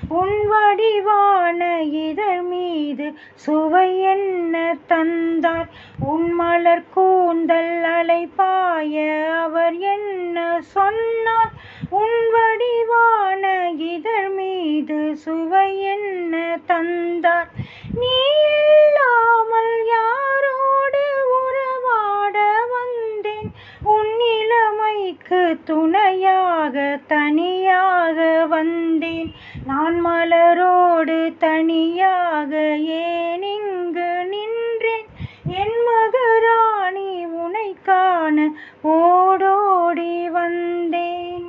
உன் வடிவான இதழ் மீது சுவை என்ன தந்தார் உன் மலர் கூந்தல் அலைபாய அவர் என்ன சொன்னார் உன் வடிவான இதழ் மீது சுவை என்ன தந்தார் நீ இல்லாமல் யாரோடு உறவாட வந்தேன் உன் இளமைக்கு துணையாக தனியாக வந்தேன் நான் மலரோடு தனியாக ஏன் இங்கு நின்றேன் என் மகராணி உனை காண ஓடோடி வந்தேன்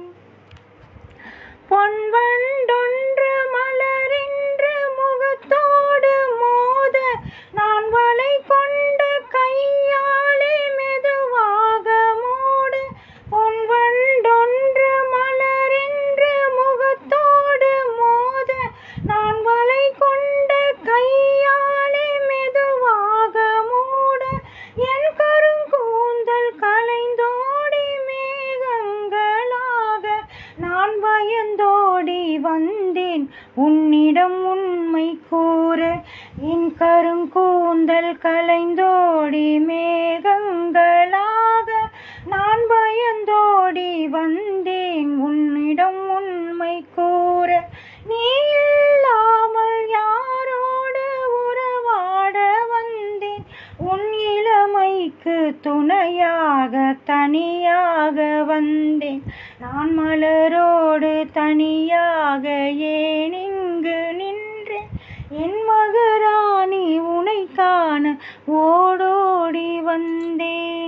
பொன்வண்டொன்று மலரென்று முகத்தோடு மோத நான் வலை கொண்ட கையாலே மெதுவாக மூட பொன்வண்டொன்று மலரென்று முகத்தோடு மோத நான் வலை கொண்ட கையாலே மெதுவாக மூட என் கருங்கூந்தல் கலைந்தோடி மேகங்களாக நான் பயந்தோடி வந்தேன் உன்னிடம் உண்மை கூற என் கருங்கூந்தல் கலைந்தோடி மேகங்களாக நான் பயந்தோடி வந்தேன் உன்னிடம் உண்மை கூற நீ இல்லாமல் யாரோடு உறவாட வந்தேன் உன் இளமைக்கு துணையாக தனியாக வந்தேன் நான் மலரோடு தனியாக ஏன் இங்கு நின்றேன் என் மகராணி உனை காண ஓடோடி வந்தேன்